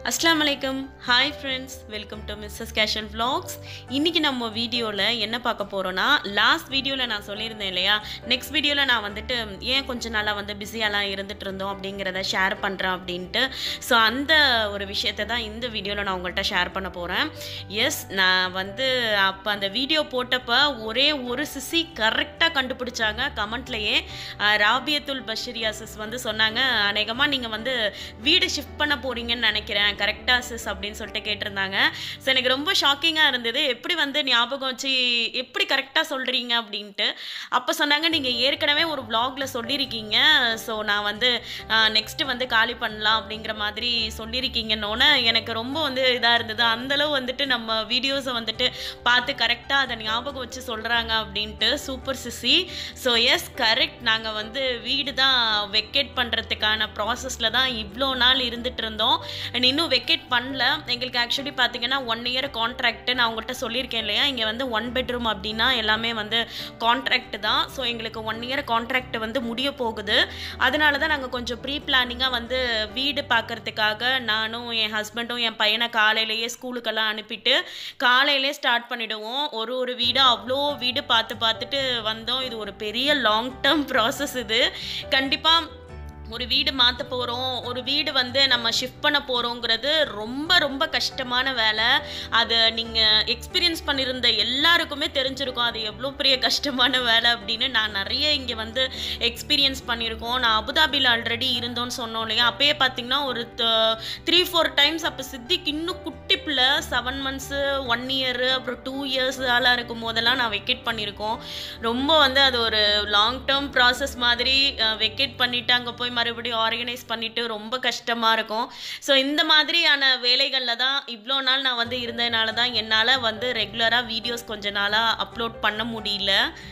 அஸ்லாம் வலைக்கம் hi friends welcome to Mrs கேஷன் vlogs இன்றைக்கி நம்ம வீடியோவில் என்ன பார்க்க போகிறோன்னா லாஸ்ட் வீடியோவில் நான் சொல்லியிருந்தேன் இல்லையா நெக்ஸ்ட் வீடியோவில் நான் வந்துட்டு ஏன் கொஞ்ச நாளாக வந்து பிஸியாலாம் இருந்துட்டு இருந்தோம் அப்படிங்கிறத ஷேர் பண்ணுறேன் அப்படின்ட்டு ஸோ அந்த ஒரு விஷயத்தை தான் இந்த வீடியோவில் நான் உங்கள்கிட்ட ஷேர் பண்ண போகிறேன் எஸ் நான் வந்து அப்போ அந்த வீடியோ போட்டப்போ ஒரே ஒரு சிசி கரெக்டாக கண்டுபிடிச்சாங்க கமெண்ட்லேயே ராபியத்துல் பஷீரியா சிஸ் வந்து சொன்னாங்க அநேகமாக நீங்கள் வந்து வீடு ஷிஃப்ட் பண்ண போகிறீங்கன்னு நினைக்கிறேன் கரெக்டாக சிஸ் அப்படின்னு சொல்லிட்டு கேட்டிருந்தாங்க ஸோ எனக்கு ரொம்ப ஷாக்கிங்காக இருந்தது எப்படி வந்து ஞாபகம் வச்சு எப்படி கரெக்டாக சொல்கிறீங்க அப்படின்ட்டு அப்போ சொன்னாங்க நீங்கள் ஏற்கனவே ஒரு vlogல சொல்லியிருக்கீங்க ஸோ நான் வந்து நெக்ஸ்ட்டு வந்து காலி பண்ணலாம் அப்படிங்கிற மாதிரி சொல்லியிருக்கீங்கன்னொன்னே எனக்கு ரொம்ப வந்து இதாக இருந்தது அந்தளவு வந்துட்டு நம்ம வீடியோஸை வந்துட்டு பார்த்து கரெக்டாக அதை ஞாபகம் வச்சு சொல்கிறாங்க அப்படின்ட்டு சூப்பர் சிசி ஸோ எஸ் கரெக்ட் நாங்கள் வந்து வீடு தான் வெக்கேட் பண்ணுறதுக்கான ப்ராசஸில் தான் இவ்வளோ நாள் இருந்துட்டு இருந்தோம் அண்ட் இன்னும் வெக்கேட் பண்ணல எங்களுக்கு ஆக்சுவலி பார்த்தீங்கன்னா ஒன் இயர் கான்ட்ராக்ட் நான் உங்கள்கிட்ட சொல்லியிருக்கேன் இல்லையா இங்கே வந்து ஒன் பெட்ரூம் அப்படின்னா எல்லாமே வந்து கான்ட்ராக்ட் தான் ஸோ எங்களுக்கு ஒன் இயர் கான்ட்ராக்ட் வந்து முடிய போகுது அதனால தான் நாங்கள் கொஞ்சம் ப்ரீ பிளானிங்காக வந்து வீடு பார்க்கறதுக்காக நானும் என் ஹஸ்பண்டும் என் பையனை காலையிலேயே ஸ்கூலுக்கெல்லாம் அனுப்பிட்டு காலையிலே ஸ்டார்ட் பண்ணிடுவோம் ஒரு ஒரு வீடாக அவ்வளோ வீடு பார்த்து பார்த்துட்டு வந்தோம் இது ஒரு பெரிய லாங் டேர்ம் ப்ராசஸ் இது கண்டிப்பாக ஒரு வீடு மாற்ற போகிறோம் ஒரு வீடு வந்து நம்ம ஷிஃப்ட் பண்ண போகிறோங்கிறது ரொம்ப ரொம்ப கஷ்டமான வேலை அது நீங்கள் எக்ஸ்பீரியன்ஸ் பண்ணியிருந்த எல்லாருக்குமே தெரிஞ்சிருக்கும் அது எவ்வளோ பெரிய கஷ்டமான வேலை அப்படின்னு நான் நிறைய இங்கே வந்து எக்ஸ்பீரியன்ஸ் பண்ணியிருக்கோம் நான் அபுதாபியில் ஆல்ரெடி இருந்தோன்னு சொன்னோம் இல்லையா அப்பயே பார்த்தீங்கன்னா ஒரு த்ரீ ஃபோர் டைம்ஸ் அப்போ சித்திக்கு இன்னும் குட்டி பிள்ளை செவன் மந்த்ஸு ஒன் இயரு அப்புறம் டூ இயர்ஸ் ஆளாக இருக்கும் போதெல்லாம் நான் வெக்கேட் பண்ணியிருக்கோம் ரொம்ப வந்து அது ஒரு லாங் டேர்ம் ப்ராசஸ் மாதிரி வெக்கேட் பண்ணிவிட்டு அங்கே போய் மறுபடியும் ஆர்கனைஸ் பண்ணிட்டு ரொம்ப கஷ்டமாக இருக்கும் ஸோ இந்த மாதிரியான வேலைகளில் தான் இவ்வளோ நாள் நான் வந்து இருந்ததுனால தான் என்னால் வந்து ரெகுலராக வீடியோஸ் கொஞ்ச நாளாக அப்லோட் பண்ண முடியல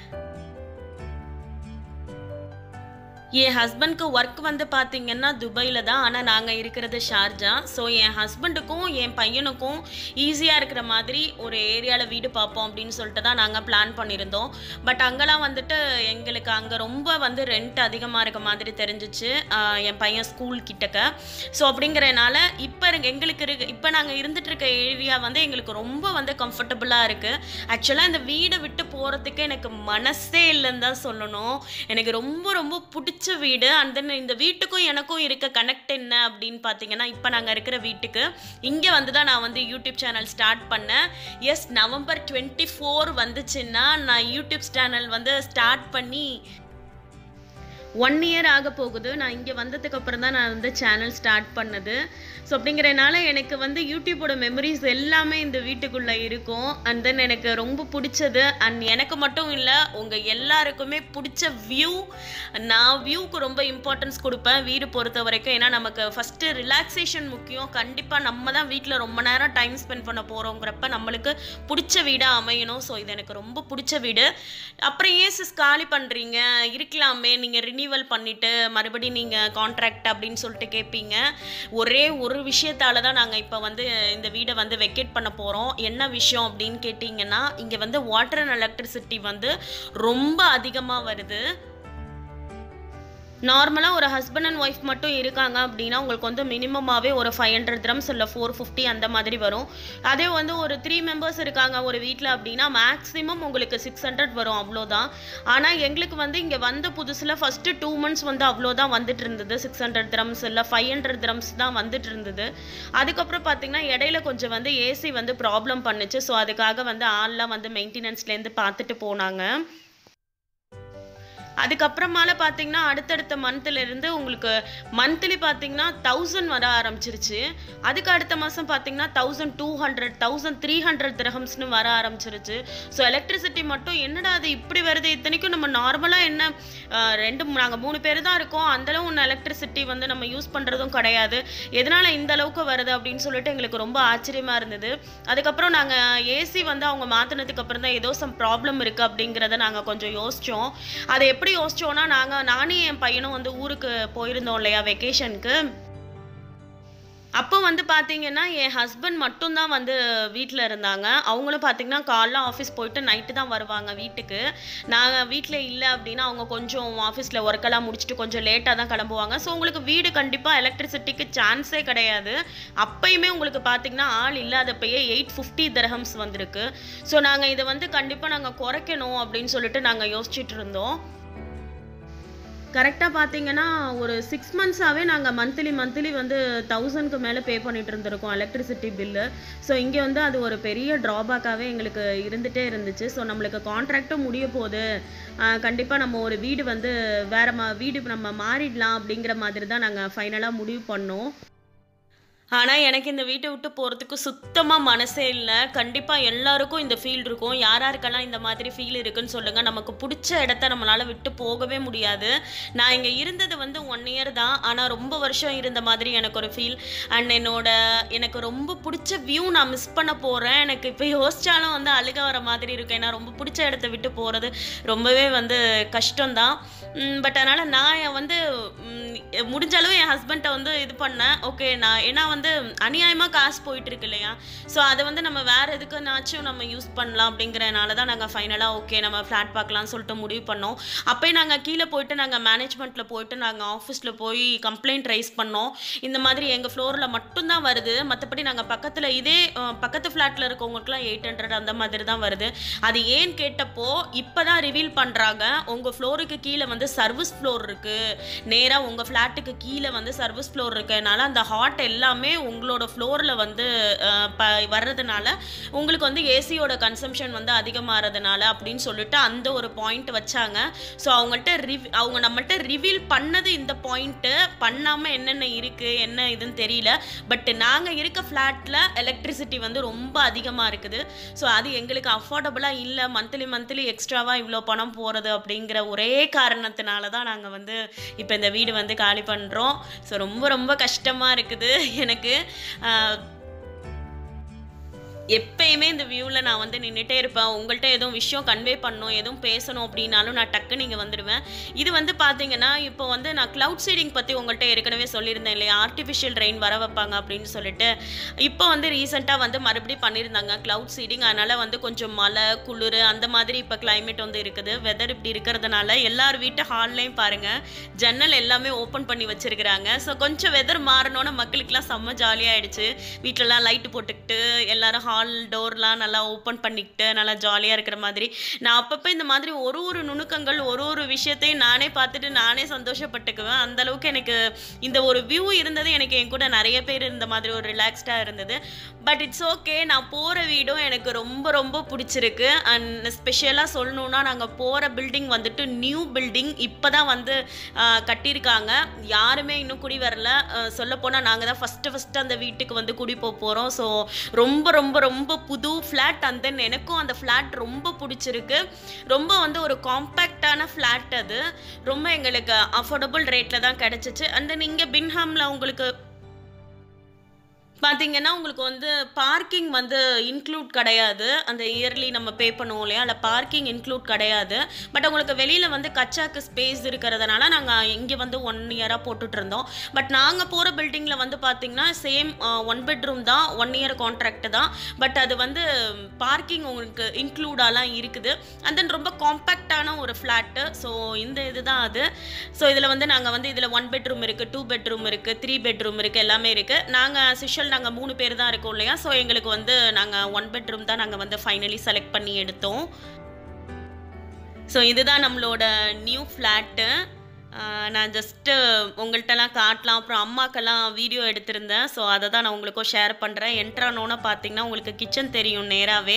என் ஹஸ்பண்ட்க்கு ஒர்க் வந்து பார்த்தீங்கன்னா துபாயில் தான் ஆனால் நாங்கள் இருக்கிறது ஷார்ஜா ஸோ என் ஹஸ்பண்டுக்கும் என் பையனுக்கும் ஈஸியாக இருக்கிற மாதிரி ஒரு ஏரியாவில் வீடு பார்ப்போம் அப்படின்னு சொல்லிட்டு தான் நாங்கள் பிளான் பண்ணியிருந்தோம் பட் அங்கெல்லாம் வந்துட்டு எங்களுக்கு அங்கே ரொம்ப வந்து ரெண்ட் அதிகமாக இருக்க மாதிரி தெரிஞ்சிச்சு ஆஹ் என் பையன் ஸ்கூல் கிட்டக்க ஸோ அப்படிங்கிறனால இப்போ எங்களுக்கு இருக்கு இப்போ நாங்கள் இருந்துட்டு இருக்க ஏரியா வந்து எங்களுக்கு ரொம்ப வந்து கம்ஃபர்டபுளாக இருக்குது ஆக்சுவலாக இந்த வீடை விட்டு போகிறதுக்கு எனக்கு மனசே இல்லைன்னு தான் சொல்லணும் எனக்கு ரொம்ப ரொம்ப பிடிச்ச வீடு அண்ட் தென் இந்த வீட்டுக்கும் எனக்கும் இருக்க கனெக்ட் என்ன அப்படின்னு பார்த்தீங்கன்னா இப்போ நாங்கள் இருக்கிற வீட்டுக்கு இங்கே வந்து தான் நான் வந்து யூடியூப் சேனல் ஸ்டார்ட் பண்ணேன் எஸ் நவம்பர் டுவெண்ட்டி ஃபோர் வந்துச்சுன்னா நான் யூடியூப் சேனல் வந்து ஸ்டார்ட் பண்ணி ஒன் இயர் ஆக போகுது நான் இங்கே வந்ததுக்கு அப்புறம் தான் நான் வந்து சேனல் ஸ்டார்ட் பண்ணது ஸோ அப்படிங்கிறனால எனக்கு வந்து யூடியூப்போட மெமரிஸ் எல்லாமே இந்த வீட்டுக்குள்ளே இருக்கும் அண்ட் தென் எனக்கு ரொம்ப பிடிச்சது அண்ட் எனக்கு மட்டும் இல்லை உங்கள் எல்லாருக்குமே பிடிச்ச வியூ நான் வியூக்கு ரொம்ப இம்பார்ட்டன்ஸ் கொடுப்பேன் வீடு பொறுத்த வரைக்கும் ஏன்னா நமக்கு ஃபஸ்ட்டு ரிலாக்ஸேஷன் முக்கியம் கண்டிப்பாக நம்ம தான் வீட்டில் ரொம்ப நேரம் டைம் ஸ்பெண்ட் பண்ண போகிறோங்கிறப்ப நம்மளுக்கு பிடிச்ச வீடாக அமையணும் ஸோ இது எனக்கு ரொம்ப பிடிச்ச வீடு அப்புறம் ஏன் சிஸ் காலி பண்ணுறீங்க இருக்கலாமே நீங்கள் ரினியூவல் பண்ணிவிட்டு மறுபடியும் நீங்கள் கான்ட்ராக்ட் அப்படின்னு சொல்லிட்டு கேட்பீங்க ஒரே ஒரு விஷயத்தால தான் நாங்கள் இப்போ வந்து இந்த வீடை வந்து வெக்கேட் பண்ண போகிறோம் என்ன விஷயம் அப்படின்னு கேட்டிங்கன்னா இங்கே வந்து வாட்டர் அண்ட் எலக்ட்ரிசிட்டி வந்து ரொம்ப அதிகமாக வருது நார்மலாக ஒரு ஹஸ்பண்ட் அண்ட் ஒய்ஃப் மட்டும் இருக்காங்க அப்படின்னா உங்களுக்கு வந்து மினிமமாகவே ஒரு ஃபைவ் ஹண்ட்ரட் த்ரம்ஸ் இல்லை ஃபோர் ஃபிஃப்டி அந்த மாதிரி வரும் அதே வந்து ஒரு த்ரீ மெம்பர்ஸ் இருக்காங்க ஒரு வீட்டில் அப்படின்னா மேக்ஸிமம் உங்களுக்கு சிக்ஸ் ஹண்ட்ரட் வரும் அவ்வளோதான் ஆனால் எங்களுக்கு வந்து இங்கே வந்த புதுசில் ஃபஸ்ட்டு டூ மந்த்ஸ் வந்து அவ்வளோதான் வந்துட்டு இருந்தது சிக்ஸ் ஹண்ட்ரட் த்ரம்ஸ் இல்லை ஃபைவ் ஹண்ட்ரட் த்ரம்ஸ் தான் வந்துட்டு இருந்தது அதுக்கப்புறம் பார்த்தீங்கன்னா இடையில கொஞ்சம் வந்து ஏசி வந்து ப்ராப்ளம் பண்ணுச்சு ஸோ அதுக்காக வந்து ஆள்லாம் வந்து மெயின்டெனன்ஸ்லேருந்து பார்த்துட்டு போனாங்க அதுக்கப்புறமால பார்த்தீங்கன்னா அடுத்தடுத்த மந்த்ல இருந்து உங்களுக்கு மந்த்லி பார்த்தீங்கன்னா தௌசண்ட் வர ஆரம்பிச்சிருச்சு அதுக்கு அடுத்த மாதம் பார்த்தீங்கன்னா thousand two hundred thousand three hundred திரஹம்ஸ்னு வர ஆரம்பிச்சிருச்சு ஸோ எலக்ட்ரிசிட்டி மட்டும் என்னடா அது இப்படி வருது இத்தனைக்கும் நம்ம நார்மலாக என்ன ஆஹ், ரெண்டு நாங்கள் மூணு பேர் தான் இருக்கோம் அந்தளவு ஒன்று எலக்ட்ரிசிட்டி வந்து நம்ம யூஸ் பண்ணுறதும் கிடையாது எதனால் இந்த அளவுக்கு வருது அப்படின்னு சொல்லிட்டு எங்களுக்கு ரொம்ப ஆச்சரியமாக இருந்தது அதுக்கப்புறம் நாங்கள் ஏசி வந்து அவங்க மாற்றினதுக்கு அப்புறம் தான் ஏதோ சம் ப்ராப்ளம் இருக்குது அப்படிங்கிறத நாங்கள் கொஞ்சம் யோசித்தோம் அதை எப்படி யோசிச்சோன்னா நாங்கள் நானும் என் பையனும் வந்து ஊருக்கு போயிருந்தோம் இல்லையா வெக்கேஷனுக்கு அப்போ வந்து பார்த்தீங்கன்னா என் ஹஸ்பண்ட் மட்டும்தான் வந்து வீட்டில் இருந்தாங்க அவங்களும் பார்த்தீங்கன்னா காலைல ஆஃபீஸ் போயிட்டு நைட்டு தான் வருவாங்க வீட்டுக்கு நாங்கள் வீட்டில் இல்லை அப்படின்னா அவங்க கொஞ்சம் ஆஃபீஸில் ஒர்க்கெல்லாம் முடிச்சுட்டு கொஞ்சம் லேட்டாக தான் கிளம்புவாங்க ஸோ உங்களுக்கு வீடு கண்டிப்பாக எலக்ட்ரிசிட்டிக்கு சான்ஸே கிடையாது அப்பயுமே உங்களுக்கு பார்த்தீங்கன்னா ஆள் இல்லாதப்பயே எயிட் ஃபிஃப்டி தர்ஹம்ஸ் வந்திருக்கு ஸோ நாங்கள் இதை வந்து கண்டிப்பாக நாங்கள் குறைக்கணும் அப்படின்னு சொல்லிட்டு நாங்கள் யோசிச்சுட்டு இருந்தோம் கரெக்டாக பார்த்தீங்கன்னா ஒரு சிக்ஸ் மந்த்ஸாகவே நாங்கள் மந்த்லி மந்த்லி வந்து தௌசண்ட்க்கு மேலே பே பண்ணிட்டு இருந்திருக்கோம் எலக்ட்ரிசிட்டி பில்லு ஸோ இங்கே வந்து அது ஒரு பெரிய ட்ராபேக்காகவே எங்களுக்கு இருந்துகிட்டே இருந்துச்சு ஸோ நம்மளுக்கு கான்ட்ராக்டும் முடிய போகுது கண்டிப்பாக நம்ம ஒரு வீடு வந்து வேற மா வீடு நம்ம மாறிடலாம் அப்படிங்கிற மாதிரி தான் நாங்கள் ஃபைனலாக முடிவு பண்ணோம் ஆனால் எனக்கு இந்த வீட்டை விட்டு போகிறதுக்கு சுத்தமாக மனசே இல்லை கண்டிப்பாக எல்லாருக்கும் இந்த ஃபீல் இருக்கும் யார் யாருக்கெல்லாம் இந்த மாதிரி ஃபீல் இருக்குன்னு சொல்லுங்கள் நமக்கு பிடிச்ச இடத்த நம்மளால் விட்டு போகவே முடியாது நான் இங்கே இருந்தது வந்து ஒன் இயர் தான் ஆனால் ரொம்ப வருஷம் இருந்த மாதிரி எனக்கு ஒரு ஃபீல் அண்ட் என்னோட எனக்கு ரொம்ப பிடிச்ச வியூ நான் மிஸ் பண்ண போகிறேன் எனக்கு இப்போ யோசிச்சாலும் வந்து அழுக வர மாதிரி இருக்கு ஏன்னா ரொம்ப பிடிச்ச இடத்த விட்டு போகிறது ரொம்பவே வந்து கஷ்டம்தான் பட் அதனால் நான் வந்து ம், முடிஞ்ச அளவு என் ஹஸ்பண்ட்டை வந்து இது பண்ணேன் ஓகே நான் ஏன்னா வந்து அநியாயமாக காசு போயிட்டு இருக்கு இல்லையா ஸோ அதை வந்து நம்ம வேற எதுக்குனாச்சும் நம்ம யூஸ் பண்ணலாம் அப்படிங்கிறனால தான் நாங்கள் ஃபைனலாக ஓகே நம்ம ஃப்ளாட் பார்க்கலாம்னு சொல்லிட்டு முடிவு பண்ணோம் அப்போயே நாங்கள் கீழே போயிட்டு நாங்கள் மேனேஜ்மெண்ட்டில் போயிட்டு நாங்கள் ஆஃபீஸில் போய் கம்ப்ளைண்ட் ரைஸ் பண்ணோம் இந்த மாதிரி எங்கள் ஃப்ளோரில் மட்டும்தான் வருது மற்றபடி நாங்கள் பக்கத்தில் இதே அஹ், பக்கத்து ஃப்ளாட்டில் இருக்கவங்களுக்குலாம் எயிட் ஹண்ட்ரட் அந்த மாதிரி தான் வருது அது ஏன் கேட்டப்போ இப்போ தான் ரிவீல் பண்ணுறாங்க உங்கள் ஃப்ளோருக்கு கீழே வந்து சர்வீஸ் ஃப்ளோர் இருக்குது நேராக உங்கள் ஃப்ளாட்டுக்கு கீழே வந்து சர்வீஸ் ஃப்ளோர் இருக்கனால அந்த ஹாட் எல்லாமே உங்களோட ஃப்ளோரில் வந்து அஹ், ப வர்றதுனால உங்களுக்கு வந்து ஏசியோட கன்சம்ஷன் வந்து அதிகமாகிறதுனால அப்படின்னு சொல்லிட்டு அந்த ஒரு பாயிண்ட் வச்சாங்க ஸோ அவங்கள்ட்ட ரிவ் அவங்க நம்மள்ட்ட ரிவீல் பண்ணது இந்த பாயிண்ட்டு பண்ணாமல் என்னென்ன இருக்குது என்ன இதுன்னு தெரியல பட் நாங்கள் இருக்க ஃப்ளாட்டில் எலக்ட்ரிசிட்டி வந்து ரொம்ப அதிகமாக இருக்குது ஸோ அது எங்களுக்கு அஃபோர்டபுளாக இல்லை மந்த்லி மந்த்லி எக்ஸ்ட்ராவாக இவ்வளோ பணம் போகிறது அப்படிங்கிற ஒரே காரணத்தினால தான் நாங்கள் வந்து இப்போ இந்த வீடு வந்து காலி பண்ணுறோம் ஸோ ரொம்ப ரொம்ப கஷ்டமாக இருக்குது எனக்கு ஆஹ், எப்பயுமே இந்த வியூவில் நான் வந்து நின்றுட்டே இருப்பேன் உங்கள்கிட்ட எதுவும் விஷயம் கன்வே பண்ணணும் எதுவும் பேசணும் அப்படின்னாலும் நான் டக்கு நீங்கள் வந்துடுவேன் இது வந்து பார்த்தீங்கன்னா இப்போ வந்து நான் க்ளவுட் சீடிங் பற்றி உங்கள்கிட்ட ஏற்கனவே சொல்லியிருந்தேன் இல்லையா ஆர்டிஃபிஷியல் ரெயின் வர வைப்பாங்க அப்படின்னு சொல்லிட்டு இப்போ வந்து ரீசெண்டாக வந்து மறுபடியும் பண்ணியிருந்தாங்க க்ளவுட் சீடிங் அதனால் வந்து கொஞ்சம் மழை குளிர் அந்த மாதிரி இப்போ climate வந்து இருக்குது வெதர் இப்படி இருக்கிறதுனால எல்லார் வீட்டு ஹால்லையும் பாருங்கள் ஜன்னல் எல்லாமே ஓப்பன் பண்ணி வச்சிருக்கிறாங்க ஸோ கொஞ்சம் வெதர் மாறினோன்னே மக்களுக்கெல்லாம் செம்ம ஜாலியாகிடுச்சு வீட்டிலலாம் லைட்டு போட்டுக்கிட்டு எல்லாரும் ஹால் டோர்லாம் நல்லா ஓப்பன் பண்ணிக்கிட்டு நல்லா ஜாலியாக இருக்கிற மாதிரி நான் அப்பப்போ இந்த மாதிரி ஒரு ஒரு நுணுக்கங்கள் ஒரு ஒரு விஷயத்தையும் நானே பார்த்துட்டு நானே சந்தோஷப்பட்டுக்குவேன் அந்த அளவுக்கு எனக்கு இந்த ஒரு வியூ இருந்தது எனக்கு என் கூட நிறைய பேர் இந்த மாதிரி ஒரு ரிலாக்ஸ்டாக இருந்தது பட் இட்ஸ் ஓகே நான் போகிற வீடும் எனக்கு ரொம்ப ரொம்ப பிடிச்சிருக்கு அண்ட் ஸ்பெஷலாக சொல்லணுன்னா நாங்கள் போகிற பில்டிங் வந்துட்டு நியூ பில்டிங் இப்போ தான் வந்து ஆஹ், கட்டியிருக்காங்க யாருமே இன்னும் குடி வரல சொல்லப்போனால் நாங்கள் தான் ஃபஸ்ட்டு ஃபஸ்ட்டு அந்த வீட்டுக்கு வந்து குடி போக போகிறோம் ஸோ ரொம்ப ரொம்ப ரொம்ப புது ஃப்ளாட் அண்ட் தென் எனக்கும் அந்த ஃப்ளாட் ரொம்ப பிடிச்சிருக்கு ரொம்ப வந்து ஒரு காம்பேக்டான ஃப்ளாட் அது ரொம்ப எங்களுக்கு அஃபோர்டபுள் ரேட்டில் தான் கிடச்சிச்சு அண்ட் தென் இங்கே பின்ஹாமில் உங்களுக்கு பார்த்தீங்கன்னா உங்களுக்கு வந்து பார்க்கிங் வந்து இன்க்ளூட் கிடையாது அந்த இயர்லி நம்ம பே பண்ணுவோம் இல்லையா அதில் பார்க்கிங் இன்க்ளூட் கிடையாது பட் உங்களுக்கு வெளியில் வந்து கச்சாக்கு ஸ்பேஸ் இருக்கிறதுனால நாங்கள் இங்கே வந்து ஒன் இயராக போட்டுட்டு இருந்தோம் பட் நாங்கள் போகிற பில்டிங்கில் வந்து பார்த்தீங்கன்னா சேம் ஒன் பெட்ரூம் தான் ஒன் இயர் கான்ட்ராக்ட் தான் பட் அது வந்து பார்க்கிங் உங்களுக்கு இன்க்ளூடாலாம் இருக்குது அண்ட் தென் ரொம்ப காம்பேக்டான ஒரு ஃப்ளாட்டு ஸோ இந்த இதுதான் அது ஸோ இதில் வந்து நாங்கள் வந்து இதில் ஒன் பெட்ரூம் இருக்குது டூ பெட்ரூம் இருக்குது த்ரீ பெட்ரூம் இருக்குது எல்லாமே இருக்குது நாங்கள் சிஷல் நாங்கள் மூணு பேர் தான் இருக்கோம் இல்லையா ஸோ எங்களுக்கு வந்து நாங்கள் ஒன் பெட்ரூம் தான் நாங்கள் வந்து ஃபைனலி செலக்ட் பண்ணி எடுத்தோம் ஸோ இதுதான் நம்மளோட நியூ ஃப்ளாட்டு நான் ஜஸ்ட்டு உங்கள்கிட்டலாம் காட்டலாம் அப்புறம் அம்மாக்கெல்லாம் வீடியோ எடுத்திருந்தேன் ஸோ அதை தான் நான் உங்களுக்கும் ஷேர் பண்ணுறேன் என்ட்ரானோன்னு பார்த்தீங்கன்னா உங்களுக்கு கிச்சன் தெரியும் நேராகவே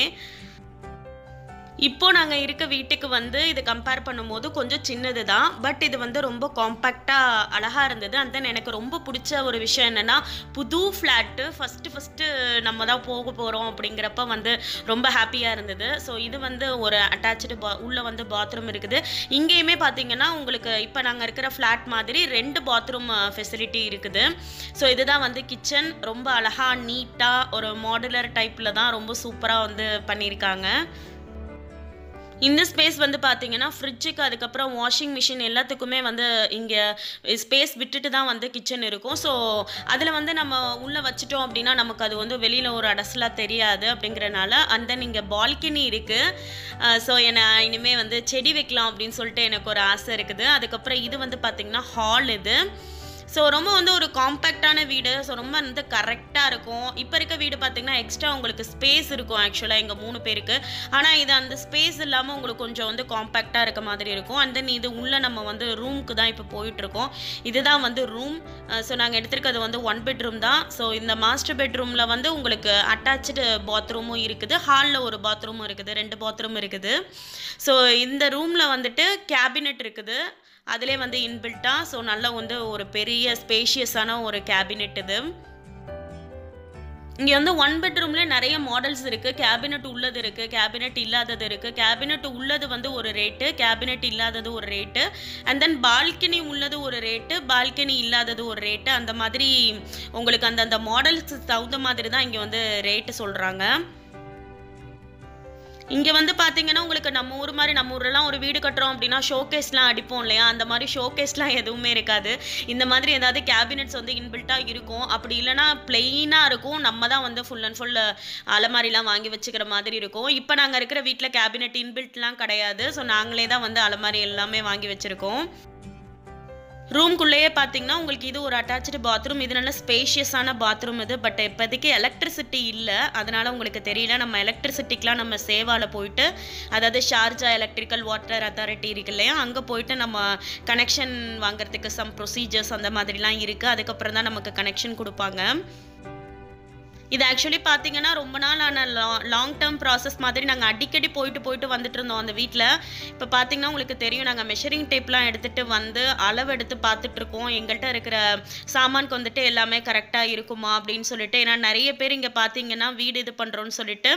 இப்போ நாங்கள் இருக்க வீட்டுக்கு வந்து இது கம்பேர் பண்ணும்போது கொஞ்சம் சின்னது தான் பட் இது வந்து ரொம்ப காம்பேக்டாக அழகாக இருந்தது அண்ட் தென் எனக்கு ரொம்ப பிடிச்ச ஒரு விஷயம் என்னென்னா புது ஃப்ளாட்டு ஃபஸ்ட்டு ஃபஸ்ட்டு நம்ம தான் போக போகிறோம் அப்படிங்கிறப்ப வந்து ரொம்ப ஹாப்பியாக இருந்தது ஸோ இது வந்து ஒரு அட்டாச்சு பா உள்ளே வந்து பாத்ரூம் இருக்குது இங்கேயுமே பார்த்தீங்கன்னா உங்களுக்கு இப்போ நாங்கள் இருக்கிற ஃப்ளாட் மாதிரி ரெண்டு பாத்ரூம் ஃபெசிலிட்டி இருக்குது ஸோ இதுதான் வந்து கிச்சன் ரொம்ப அழகாக நீட்டாக ஒரு மாடுலர் டைப்பில் தான் ரொம்ப சூப்பராக வந்து பண்ணியிருக்காங்க இந்த ஸ்பேஸ் வந்து பார்த்தீங்கன்னா ஃப்ரிட்ஜுக்கு அதுக்கப்புறம் வாஷிங் மிஷின் எல்லாத்துக்குமே வந்து இங்கே ஸ்பேஸ் விட்டுட்டு தான் வந்து கிச்சன் இருக்கும் ஸோ அதில் வந்து நம்ம உள்ளே வச்சுட்டோம் அப்படின்னா நமக்கு அது வந்து வெளியில் ஒரு அடசலாக தெரியாது அப்படிங்கிறனால அண்ட் தென் இங்கே பால்கனி இருக்குது ஸோ என்னை இனிமேல் வந்து செடி வைக்கலாம் அப்படின்னு சொல்லிட்டு எனக்கு ஒரு ஆசை இருக்குது அதுக்கப்புறம் இது வந்து பார்த்திங்கன்னா ஹால் இது ஸோ ரொம்ப வந்து ஒரு காம்பேக்டான வீடு ஸோ ரொம்ப வந்து கரெக்டாக இருக்கும் இப்போ இருக்க வீடு பார்த்தீங்கன்னா எக்ஸ்ட்ரா உங்களுக்கு ஸ்பேஸ் இருக்கும் ஆக்சுவலாக எங்கள் மூணு பேருக்கு ஆனால் இது அந்த ஸ்பேஸ் இல்லாமல் உங்களுக்கு கொஞ்சம் வந்து காம்பேக்டாக இருக்க மாதிரி இருக்கும் அண்ட் தென் இது உள்ளே நம்ம வந்து ரூமுக்கு தான் இப்போ போயிட்டுருக்கோம் இதுதான் வந்து ரூம் ஸோ நாங்கள் எடுத்திருக்கிறது வந்து ஒன் பெட்ரூம் தான் ஸோ இந்த மாஸ்டர் பெட்ரூமில் வந்து உங்களுக்கு அட்டாச்சு பாத்ரூமும் இருக்குது ஹாலில் ஒரு பாத்ரூமும் இருக்குது ரெண்டு பாத்ரூம் இருக்குது ஸோ இந்த ரூமில் வந்துட்டு கேபினெட் இருக்குது அதிலே வந்து இன்பில்ட்டாக ஸோ நல்ல வந்து ஒரு பெரிய ஸ்பேஷியஸான ஒரு கேபினெட் இது இங்கே வந்து ஒன் பெட்ரூம்ல நிறைய மாடல்ஸ் இருக்குது கேபினெட் உள்ளது இருக்குது கேபினெட் இல்லாதது இருக்குது கேபினெட் உள்ளது வந்து ஒரு ரேட்டு கேபினெட் இல்லாதது ஒரு ரேட்டு அண்ட் தென் பால்கனி உள்ளது ஒரு ரேட்டு பால்கனி இல்லாதது ஒரு ரேட்டு அந்த மாதிரி உங்களுக்கு அந்தந்த மாடல்ஸ் தகுந்த மாதிரி தான் இங்கே வந்து ரேட்டு சொல்கிறாங்க இங்கே வந்து பார்த்தீங்கன்னா உங்களுக்கு நம்ம ஊர் மாதிரி நம்ம ஊர்லாம் ஒரு வீடு கட்டுறோம் அப்படின்னா ஷோகேஸ்லாம் அடிப்போம் இல்லையா அந்த மாதிரி ஷோகேஸ்லாம் எதுவுமே இருக்காது இந்த மாதிரி ஏதாவது கேபினெட்ஸ் வந்து இன்பில்ட்டாக இருக்கும் அப்படி இல்லைனா பிளெயினாக இருக்கும் நம்ம தான் வந்து ஃபுல் அண்ட் ஃபுல் அலமாரிலாம் வாங்கி வச்சுக்கிற மாதிரி இருக்கும் இப்போ நாங்கள் இருக்கிற வீட்டில் கேபினெட் இன்பில்ட்லாம் கிடையாது ஸோ நாங்களே தான் வந்து அலமாரி எல்லாமே வாங்கி வச்சுருக்கோம் ரூம்குள்ளேயே பார்த்தீங்கன்னா உங்களுக்கு இது ஒரு அட்டாச்சு பாத்ரூம் இது நல்ல ஸ்பேஷியஸான பாத்ரூம் இது பட் இப்போதைக்கு எலக்ட்ரிசிட்டி இல்லை அதனால உங்களுக்கு தெரியல நம்ம எலக்ட்ரிசிட்டிக்கெலாம் நம்ம சேவாவில் போயிட்டு அதாவது ஷார்ஜா எலக்ட்ரிக்கல் வாட்டர் அத்தாரிட்டி இருக்கு இல்லையா அங்கே போயிட்டு நம்ம கனெக்ஷன் வாங்குறதுக்கு சம் ப்ரொசீஜர்ஸ் அந்த மாதிரிலாம் இருக்குது அதுக்கப்புறம் தான் நமக்கு கனெக்ஷன் கொடுப்பாங்க இது ஆக்சுவலி பார்த்தீங்கன்னா ரொம்ப நாள் ஆன லாங் டேர்ம் ப்ராசஸ் மாதிரி நாங்கள் அடிக்கடி போயிட்டு போயிட்டு வந்துட்டு இருந்தோம் அந்த வீட்டில் இப்போ பார்த்தீங்கன்னா உங்களுக்கு தெரியும் நாங்கள் மெஷரிங் டேப்லாம் எடுத்துகிட்டு வந்து அளவு எடுத்து பார்த்துட்டு இருக்கோம் எங்கள்கிட்ட இருக்கிற சாமானுக்கு வந்துட்டு எல்லாமே கரெக்டாக இருக்குமா அப்படின்னு சொல்லிட்டு ஏன்னா நிறைய பேர் இங்கே பார்த்தீங்கன்னா வீடு இது பண்ணுறோன்னு சொல்லிட்டு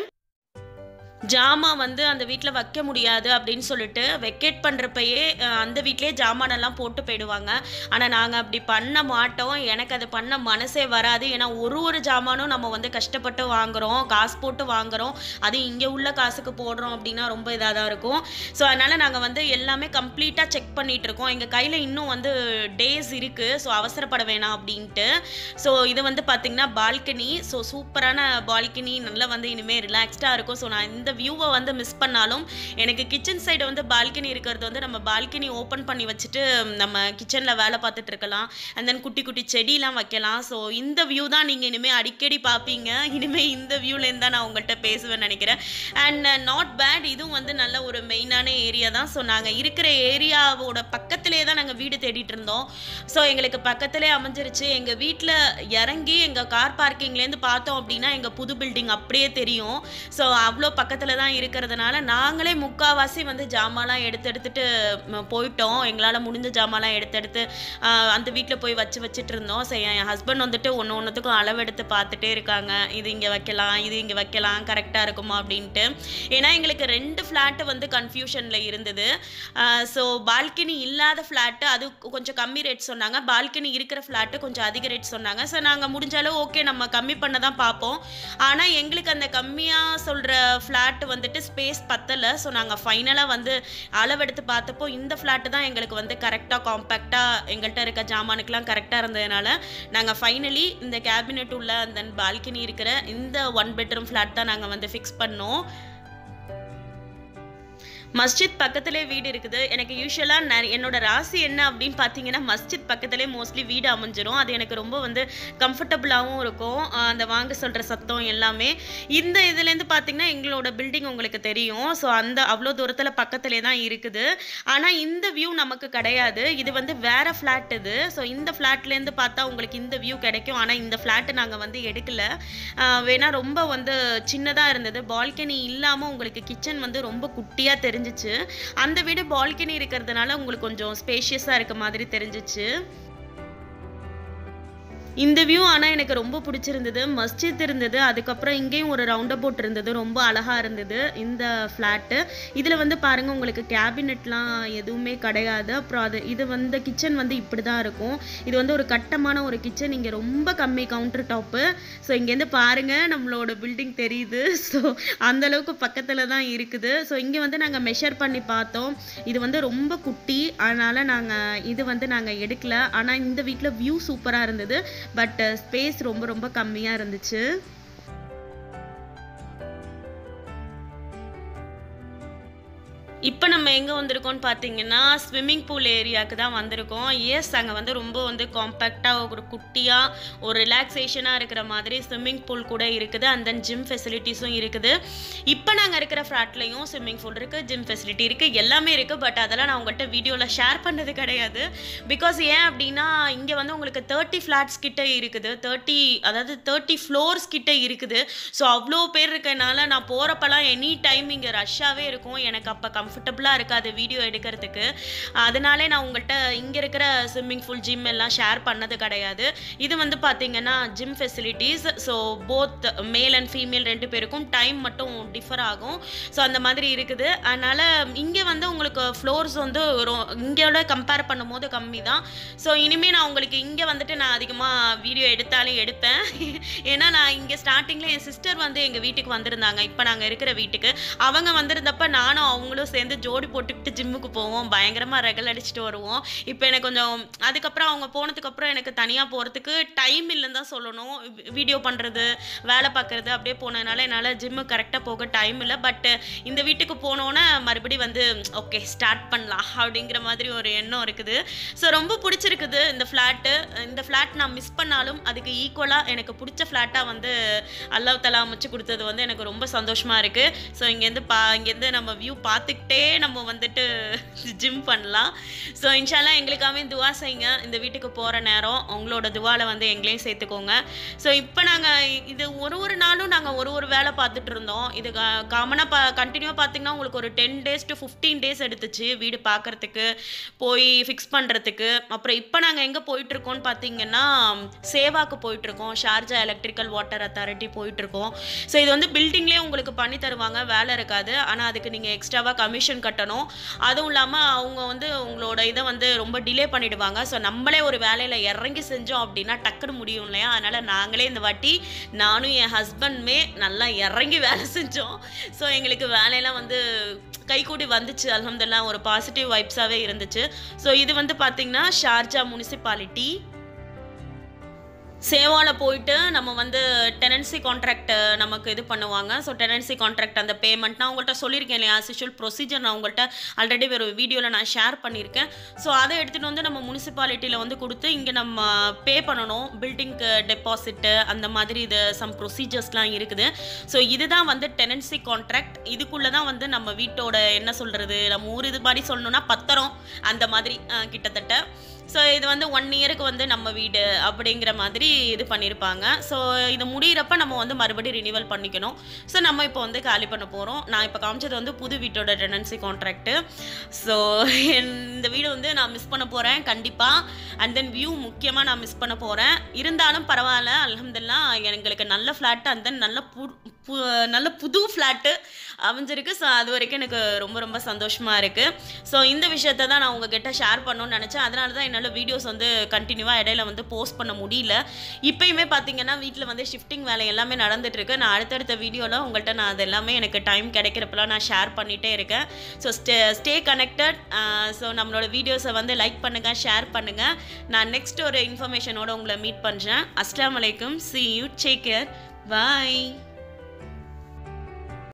ஜாமான் வந்து அந்த வீட்டில் வைக்க முடியாது அப்படின்னு சொல்லிட்டு வெக்கேட் பண்ணுறப்பயே அந்த வீட்லேயே ஜாமானெல்லாம் போட்டு போயிடுவாங்க ஆனால் நாங்கள் அப்படி பண்ண மாட்டோம் எனக்கு அது பண்ண மனசே வராது ஏன்னா ஒரு ஒரு ஜாமானும் நம்ம வந்து கஷ்டப்பட்டு வாங்குகிறோம் காசு போட்டு வாங்குகிறோம் அது இங்கே உள்ள காசுக்கு போடுறோம் அப்படின்னா ரொம்ப இதாக தான் இருக்கும் ஸோ அதனால் நாங்கள் வந்து எல்லாமே கம்ப்ளீட்டாக செக் பண்ணிகிட்டு இருக்கோம் எங்கள் கையில் இன்னும் வந்து டேஸ் இருக்குது ஸோ அவசரப்பட வேணாம் அப்படின்ட்டு ஸோ இது வந்து பார்த்திங்கன்னா பால்கனி ஸோ சூப்பரான பால்கனி நல்லா வந்து இனிமேல் ரிலாக்ஸ்டாக இருக்கும் ஸோ நான் இந்த வியூவை வந்து மிஸ் பண்ணாலும் எனக்கு கிச்சன் சைடு வந்து பால்கனி இருக்கிறது வந்து நம்ம பால்கனி ஓப்பன் பண்ணி வச்சுட்டு நம்ம கிச்சனில் வேலை பார்த்துட்டு இருக்கலாம் அண்ட் தென் குட்டி குட்டி செடியெலாம் வைக்கலாம் ஸோ இந்த வியூ தான் நீங்கள் இனிமேல் அடிக்கடி பார்ப்பீங்க இனிமேல் இந்த வியூலேருந்து தான் நான் உங்கள்கிட்ட பேசுவேன்னு நினைக்கிறேன் அண்ட் நாட் பேட் இதுவும் வந்து நல்ல ஒரு மெயினான ஏரியா தான் ஸோ நாங்கள் இருக்கிற ஏரியாவோட பக்கத்திலே தான் நாங்கள் வீடு தேடிட்டு இருந்தோம் ஸோ எங்களுக்கு பக்கத்திலே அமைஞ்சிருச்சு எங்கள் வீட்டில் இறங்கி எங்கள் கார் பார்க்கிங்லேருந்து பார்த்தோம் அப்படின்னா எங்கள் புது பில்டிங் அப்படியே தெரியும் ஸோ அவ்வளோ பக்கத்தில் தான் இருக்கிறதுனால நாங்களே முக்காவாசி வந்து ஜாமான்லாம் எடுத்து எடுத்துட்டு ம, போயிட்டோம் எங்களால் முடிஞ்ச ஜாமான்லாம் எடுத்து எடுத்து ஆஹ், அந்த வீட்டில் போய் வச்சு வச்சுட்டு இருந்தோம் ஸோ என் ஹஸ்பண்ட் வந்துட்டு ஒன்று ஒன்றுத்துக்கும் அளவெடுத்து பார்த்துட்டே இருக்காங்க இது இங்கே வைக்கலாம் இது இங்கே வைக்கலாம் கரெக்டாக இருக்குமா அப்படின்ட்டு ஏன்னா எங்களுக்கு ரெண்டு ஃப்ளாட்டு வந்து கன்ஃபியூஷனில் இருந்தது ஸோ பால்கனி இல்லாத ஃப்ளாட்டு அது கொஞ்சம் கம்மி ரேட் சொன்னாங்க பால்கனி இருக்கிற ஃப்ளாட்டு கொஞ்சம் அதிக ரேட் சொன்னாங்க ஸோ நாங்கள் முடிஞ்ச அளவு ஓகே நம்ம கம்மி பண்ண தான் பார்ப்போம் ஆனால் எங்களுக்கு அந்த கம்மியாக சொல்கிற ஃப்ளாட் வந்துட்டு ஸ்பேஸ் பத்தலை ஸோ நாங்கள் ஃபைனலாக வந்து அளவெடுத்து பார்த்தப்போ இந்த ஃப்ளாட்டு தான் எங்களுக்கு வந்து கரெக்டாக காம்பேக்டாக எங்கள்கிட்ட இருக்க ஜாமானுக்கெலாம் கரெக்டாக இருந்ததுனால நாங்கள் ஃபைனலி இந்த கேபினெட் உள்ள அந்த பால்கனி இருக்கிற இந்த ஒன் பெட்ரூம் ஃப்ளாட் தான் நாங்கள் வந்து ஃபிக்ஸ் பண்ணோம் மஸ்ஜித் பக்கத்திலே வீடு இருக்குது எனக்கு யூஸ்வலாக நிறைய என்னோட ராசி என்ன அப்படின்னு பார்த்தீங்கன்னா மஸ்ஜித் பக்கத்திலே மோஸ்ட்லி வீடு அமைஞ்சிரும் அது எனக்கு ரொம்ப வந்து கம்ஃபர்டபுளாகவும் இருக்கும் ஆஹ் அந்த வாங்க சொல்கிற சத்தம் எல்லாமே இந்த இதுலேருந்து பார்த்தீங்கன்னா எங்களோட பில்டிங் உங்களுக்கு தெரியும் ஸோ அந்த அவ்வளோ தூரத்தில் பக்கத்திலே தான் இருக்குது ஆனால் இந்த வியூ நமக்கு கிடையாது இது வந்து வேற ஃப்ளாட் இது ஸோ இந்த ஃப்ளாட்லேருந்து பார்த்தா உங்களுக்கு இந்த வியூ கிடைக்கும் ஆனால் இந்த ஃப்ளாட்டு நாங்கள் வந்து எடுக்கல ஆஹ் வேணா ரொம்ப வந்து சின்னதாக இருந்தது பால்கனி இல்லாமல் உங்களுக்கு கிச்சன் வந்து ரொம்ப குட்டியாக தெரிஞ்சிச்சு அந்த வீடு பால்கனி இருக்கிறதுனால உங்களுக்கு கொஞ்சம் ஸ்பேஷியஸாக இருக்க மாதிரி தெரிஞ்சிச்சு இந்த வியூ ஆனால் எனக்கு ரொம்ப பிடிச்சிருந்தது மஸ்ஜித் இருந்தது அதுக்கப்புறம் இங்கேயும் ஒரு ரவுண்ட் அபவுட் இருந்தது ரொம்ப அழகாக இருந்தது இந்த ஃப்ளாட்டு இதில் வந்து பாருங்கள் உங்களுக்கு கேபினெட்லாம் எதுவுமே கிடையாது அப்புறம் அது இது வந்து கிச்சன் வந்து இப்படி தான் இருக்கும் இது வந்து ஒரு கட்டமான ஒரு கிச்சன் இங்கே ரொம்ப கம்மி கவுண்டர் டாப்பு ஸோ இங்கேருந்து பாருங்கள் நம்மளோட பில்டிங் தெரியுது ஸோ அந்தளவுக்கு பக்கத்தில் தான் இருக்குது ஸோ இங்கே வந்து நாங்கள் மெஷர் பண்ணி பார்த்தோம் இது வந்து ரொம்ப குட்டி அதனால் நாங்கள் இது வந்து நாங்கள் எடுக்கல ஆனால் இந்த வீட்டில் வியூ சூப்பராக இருந்தது பட் ஸ்பேஸ் ரொம்ப ரொம்ப கம்மியாக இருந்துச்சு இப்போ நம்ம எங்கே வந்திருக்கோம்னு பார்த்தீங்கன்னா ஸ்விம்மிங் பூல் ஏரியாவுக்கு தான் வந்திருக்கோம் எஸ் அங்கே வந்து ரொம்ப வந்து காம்பேக்டாக ஒரு குட்டியாக ஒரு ரிலாக்ஸேஷனாக இருக்கிற மாதிரி ஸ்விம்மிங் பூல் கூட இருக்குது அண்ட் தென் ஜிம் ஃபெசிலிட்டிஸும் இருக்குது இப்போ நாங்கள் இருக்கிற ஃப்ளாட்லேயும் ஸ்விம்மிங் பூல் இருக்குது ஜிம் ஃபெசிலிட்டி இருக்குது எல்லாமே இருக்குது பட் அதெல்லாம் நான் உங்கள்கிட்ட வீடியோவில் ஷேர் பண்ணது கிடையாது பிகாஸ் ஏன் அப்படின்னா இங்கே வந்து உங்களுக்கு தேர்ட்டி ஃப்ளாட்ஸ் கிட்ட இருக்குது தேர்ட்டி அதாவது தேர்ட்டி ஃப்ளோர்ஸ் கிட்ட இருக்குது ஸோ அவ்வளோ பேர் இருக்கனால நான் போகிறப்பெல்லாம் எனி டைம் இங்கே ரஷ்ஷாகவே இருக்கும் எனக்கு அப்போ கம்ஃபர்டபுளாக இருக்காது வீடியோ எடுக்கிறதுக்கு அதனாலே நான் உங்கள்கிட்ட இங்கே இருக்கிற ஸ்விம்மிங் பூல் ஜிம் எல்லாம் ஷேர் பண்ணது கிடையாது இது வந்து பார்த்தீங்கன்னா gym facilities so both male and female ரெண்டு பேருக்கும் டைம் மட்டும் டிஃபர் ஆகும் ஸோ அந்த மாதிரி இருக்குது அதனால் இங்கே வந்து உங்களுக்கு ஃப்ளோர்ஸ் வந்து ரொ- இங்கேயோட கம்பேர் பண்ணும்போது கம்மி தான் ஸோ இனிமேல் நான் உங்களுக்கு இங்கே வந்துட்டு நான் அதிகமாக வீடியோ எடுத்தாலும் எடுப்பேன் ஏன்னா நான் இங்கே ஸ்டார்டிங்கில் என் சிஸ்டர் வந்து எங்கள் வீட்டுக்கு வந்திருந்தாங்க இப்போ நாங்கள் இருக்கிற வீட்டுக்கு அவங்க வந்திருந்தப்ப நானும் அவங்களும் சேர்ந்து ஜோடி போட்டுக்கிட்டு ஜிம்முக்கு போவோம் பயங்கரமாக ரெகல் அடிச்சுட்டு வருவோம் இப்போ எனக்கு கொஞ்சம் அதுக்கப்புறம் அவங்க போனதுக்கப்புறம் எனக்கு தனியாக போகிறதுக்கு டைம் இல்லைன்னு தான் சொல்லணும் வீடியோ பண்ணுறது வேலை பார்க்குறது அப்படியே போனதுனால என்னால் ஜிம்மு கரெக்டாக போக டைம் இல்லை பட் இந்த வீட்டுக்கு போனோன்னே மறுபடியும் வந்து ஓகே ஸ்டார்ட் பண்ணலாம் அப்படிங்கிற மாதிரி ஒரு எண்ணம் இருக்குது ஸோ ரொம்ப பிடிச்சிருக்குது இந்த ஃப்ளாட்டு இந்த ஃப்ளாட் நான் மிஸ் பண்ணாலும் அதுக்கு ஈக்குவலாக எனக்கு பிடிச்ச ஃப்ளாட்டாக வந்து அல்லாஹ் தலா அமைச்சு கொடுத்தது வந்து எனக்கு ரொம்ப சந்தோஷமாக இருக்குது ஸோ இங்கேருந்து பா இங்கேருந்து நம்ம வியூ பார்த்துக்கிட்டே நம்ம வந்துட்டு ஜிம் பண்ணலாம் ஸோ இன்ஷால்லா எங்களுக்காகவே துவா செய்யுங்க இந்த வீட்டுக்கு போகிற நேரம் உங்களோட துவாவில் வந்து எங்களையும் சேர்த்துக்கோங்க ஸோ இப்போ நாங்கள் இது ஒரு ஒரு நாளும் நாங்கள் ஒரு ஒரு வேலை பார்த்துட்டு இருந்தோம் இது காமனாக பா கண்டினியூவாக பார்த்தீங்கன்னா உங்களுக்கு ஒரு ten days to fifteen days எடுத்துச்சு வீடு பார்க்குறதுக்கு போய் ஃபிக்ஸ் பண்ணுறதுக்கு அப்புறம் இப்போ நாங்கள் எங்கே போயிட்டுருக்கோம்னு பார்த்தீங்கன்னா சேவாக்கு போயிட்டுருக்கோம் ஷார்ஜா எலக்ட்ரிக்கல் வாட்டர் அத்தாரிட்டி போயிட்டுருக்கோம் ஸோ இது வந்து பில்டிங்லேயே உங்களுக்கு பண்ணி தருவாங்க வேலை இருக்காது ஆனால் அதுக்கு நீங்கள் எக்ஸ்ட்ராவாக கமிஷன் கட்டணும் அதுவும் இல்லாமல் அவங்க வந்து உங்களோட இதை வந்து ரொம்ப டிலே பண்ணிடுவாங்க ஸோ நம்மளே ஒரு வேலையில் இறங்கி செஞ்சோம் அப்படின்னா டக்குன்னு முடியும் இல்லையா அதனால் நாங்களே இந்த வாட்டி நானும் என் ஹஸ்பண்டுமே நல்லா இறங்கி வேலை செஞ்சோம் ஸோ எங்களுக்கு வேலையெல்லாம் வந்து கைகூடி வந்துச்சு அல்ஹம்துலில்லாஹ் ஒரு பாசிட்டிவ் வைப்ஸாகவே இருந்துச்சு ஸோ இது வந்து பார்த்திங்கன்னா ஷார்ஜா முனிசிபாலிட்டி சேவாவில் போயிட்டு நம்ம வந்து டெனன்சி கான்ட்ராக்ட் நமக்கு இது பண்ணுவாங்க ஸோ டெனன்சி கான்ட்ராக்ட் அந்த பேமெண்ட் நான் உங்கள்கிட்ட சொல்லியிருக்கேன் இல்லையா ஆஸ் ப்ரொசீஜர் நான் உங்கள்கிட்ட ஆல்ரெடி ஒரு வீடியோவில் நான் ஷேர் பண்ணியிருக்கேன் ஸோ அதை எடுத்துகிட்டு வந்து நம்ம முனிசிபாலிட்டியில் வந்து கொடுத்து இங்கே நம்ம பே பண்ணணும் பில்டிங்க்கு டெபாசிட்டு அந்த மாதிரி இது சம் ப்ரொசீஜர்ஸ்லாம் இருக்குது ஸோ இதுதான் வந்து டெனன்சி கான்ட்ராக்ட் இதுக்குள்ளே தான் வந்து நம்ம வீட்டோட என்ன சொல்கிறது நம்ம ஊர் இது மாதிரி சொல்லணும்னா பத்திரம் அந்த மாதிரி அஹ், கிட்டத்தட்ட ஸோ இது வந்து ஒன் இயருக்கு வந்து நம்ம வீடு அப்படிங்கிற மாதிரி இது பண்ணியிருப்பாங்க ஸோ இது முடியிறப்ப நம்ம வந்து மறுபடியும் ரினிவல் பண்ணிக்கணும் ஸோ நம்ம இப்போ வந்து காலி பண்ண போகிறோம் நான் இப்போ காமிச்சது வந்து புது வீட்டோட டெனன்சி கான்ட்ராக்ட்டு ஸோ இந்த வீடு வந்து நான் மிஸ் பண்ண போகிறேன் கண்டிப்பாக அண்ட் தென் வியூ முக்கியமாக நான் மிஸ் பண்ண போகிறேன் இருந்தாலும் பரவாயில்ல அல்ஹம்துலில்லாஹ் எங்களுக்கு நல்ல ஃப்ளாட்டு அண்ட் தென் நல்ல பு பு- நல்ல புது ஃப்ளாட்டு அமைஞ்சிருக்கு ஸோ அது வரைக்கும் எனக்கு ரொம்ப ரொம்ப சந்தோஷமாக இருக்குது ஸோ இந்த விஷயத்தை தான் நான் உங்ககிட்ட ஷேர் பண்ணணும்னு நினச்சேன் அதனால தான் என்னால் வீடியோஸ் வந்து கண்டினியூவாக இடையில வந்து போஸ்ட் பண்ண முடியல இப்போயுமே பார்த்தீங்கன்னா வீட்டில் வந்து ஷிஃப்டிங் வேலை எல்லாமே நடந்துட்டு இருக்கு நான் அடுத்தடுத்த வீடியோவில் உங்கள்கிட்ட நான் அது எல்லாமே எனக்கு டைம் கிடைக்கிறப்பெல்லாம் நான் ஷேர் பண்ணிகிட்டே இருக்கேன் so stay stay connected so நம்மளோட வீடியோஸை வந்து லைக் பண்ணுங்கள் ஷேர் பண்ணுங்கள் நான் நெக்ஸ்ட் ஒரு இன்ஃபர்மேஷனோட உங்களை மீட் பண்ணுறேன் அஸ்ஸலாமு அலைக்கும் see you take care bye